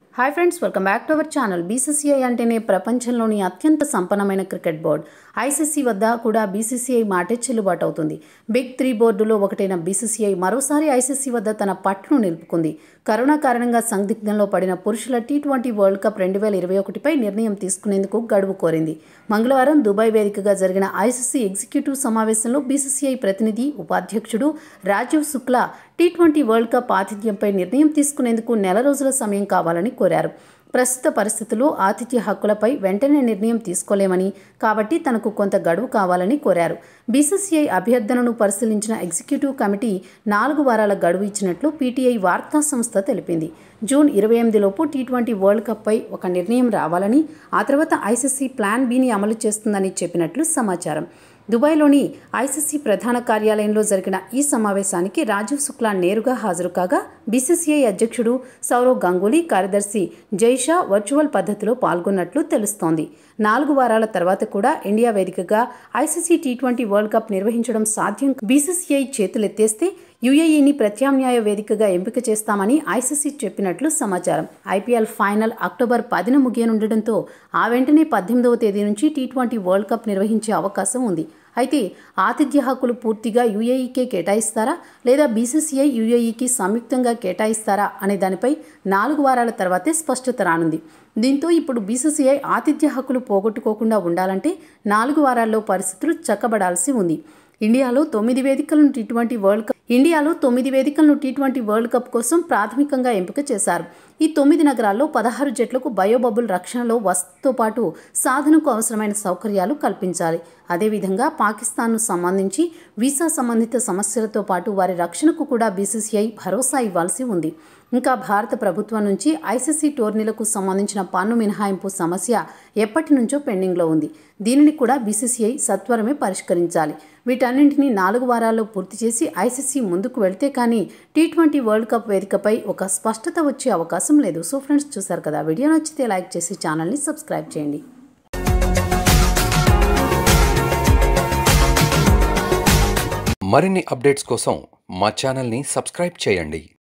hi friends welcome back to our channel BCCI అంటేనే ప్రపంచంలోని అత్యంత సంపన్నమైన క్రికెట్ బోర్డు ఐసీసీ వద్ద కూడా బీసీసీఐ మాటే చెల్లుబాటు అవుతుంది బిగ్ త్రీ బోర్డులో ఒకటైన బీసీసీఐ మరోసారి ఐసీసీ వద్ద తన పట్టును నిలుపుకుంది కరోనా కారణంగా సందిగ్ధంలో పడిన పురుషుల టీ ట్వంటీ వరల్డ్ కప్ రెండు వేల ఇరవై ఒకటిపై నిర్ణయం తీసుకునేందుకు గడువు కోరింది మంగళవారం దుబాయ్ వేదికగా జరిగిన ఐసీసీ ఎగ్జిక్యూటివ్ సమావేశంలో బీసీసీఐ ప్రతినిధి ఉపాధ్యక్షుడు Rajeev Shukla T twenty world cup ఆతిథ్యంపై నిర్ణయం తీసుకునేందుకు నెల రోజుల సమయం కావాలని కోరారు ప్రస్తుత పరిస్థితుల్లో ఆతిథ్య హక్కులపై వెంటనే నిర్ణయం తీసుకోలేమని కాబట్టి తనకు కొంత గడువు కావాలని కోరారు బీసీసీఐ అభ్యర్థనను పరిశీలించిన ఎగ్జిక్యూటివ్ కమిటీ నాలుగు వారాల గడువు ఇచ్చినట్లు పీటీఐ వార్తా సంస్థ తెలిపింది జూన్ ఇరవై ఎనిమిదిలోపు టీ ట్వంటీ వరల్డ్ కప్పై ఒక నిర్ణయం రావాలని ఆ తర్వాత ఐసీసీ ప్లాన్ బిని అమలు చేస్తుందని చెప్పినట్లు సమాచారం దుబాయ్లోని ఐసీసీ ప్రధాన కార్యాలయంలో జరిగిన ఈ సమావేశానికి రాజీవ్ శుక్లా నేరుగా హాజరు కాగా బీసీసీఐ అధ్యక్షుడు సౌరవ్ గంగూలీ కార్యదర్శి జైషా వర్చువల్ పద్ధతిలో పాల్గొన్నట్లు తెలుస్తోంది నాలుగు వారాల తర్వాత కూడా ఇండియా వేదికగా ICC T twenty world cup నిర్వహించడం సాధ్యం బీసీసీఐ చేతులెత్తేస్తే యుఏఈని ప్రత్యామ్నాయ వేదికగా ఎంపిక చేస్తామని ఐసీసీ చెప్పినట్లు సమాచారం ఐపీఎల్ ఫైనల్ అక్టోబర్ పదిన ముగియనుండటంతో ఆ వెంటనే పద్దెనిమిదవ తేదీ నుంచి టీ ట్వంటీ వరల్డ్ కప్ నిర్వహించే అవకాశం ఉంది అయితే ఆతిథ్య హక్కులు పూర్తిగా యుఏఈకే కేటాయిస్తారా లేదా బీసీసీఐ యుఏఈకి సంయుక్తంగా కేటాయిస్తారా అనే దానిపై నాలుగు వారాల తర్వాతే స్పష్టత రానుంది దీంతో ఇప్పుడు బీసీసీఐ ఆతిథ్య హక్కులు పోగొట్టుకోకుండా ఉండాలంటే నాలుగు వారాల్లో పరిస్థితులు చక్కబడాల్సి ఉంది ఇండియాలో తొమ్మిది వేదికలను టీ ట్వంటీ వరల్డ్ కప్ ఇండియాలో తొమ్మిది వేదికలను టీ ట్వంటీ వరల్డ్ కప్ కోసం ప్రాథమికంగా ఎంపిక చేశారు ఈ తొమ్మిది నగరాల్లో పదహారు జట్లకు బయోబబుల్ రక్షణలో వసతితో పాటు సాధనకు అవసరమైన సౌకర్యాలు కల్పించాలి అదేవిధంగా పాకిస్తాన్ను సంబంధించి వీసా సంబంధిత సమస్యలతో పాటు వారి రక్షణకు కూడా బీసీసీఐ భరోసా ఇవ్వాల్సి ఉంది ఇంకా భారత ప్రభుత్వం నుంచి ఐసీసీ టోర్నీలకు సంబంధించిన పన్ను మినహాయింపు సమస్య ఎప్పటి నుంచో పెండింగ్లో ఉంది దీనిని కూడా బీసీసీఐ సత్వరమే పరిష్కరించాలి వీటన్నింటినీ నాలుగు వారాల్లో పూర్తి చేసి ఐసీసీ ముందుకు వెళ్తే కానీ టీ ట్వంటీ వరల్డ్ కప్ వేదికపై ఒక స్పష్టత వచ్చే అవకాశం లేదు సో ఫ్రెండ్స్ చూసారు కదా వీడియో నచ్చితే లైక్ చేసి ఛానల్ని సబ్స్క్రైబ్ చేయండి మరిన్ని అప్డేట్స్ కోసం మా ఛానల్ని సబ్స్క్రైబ్ చేయండి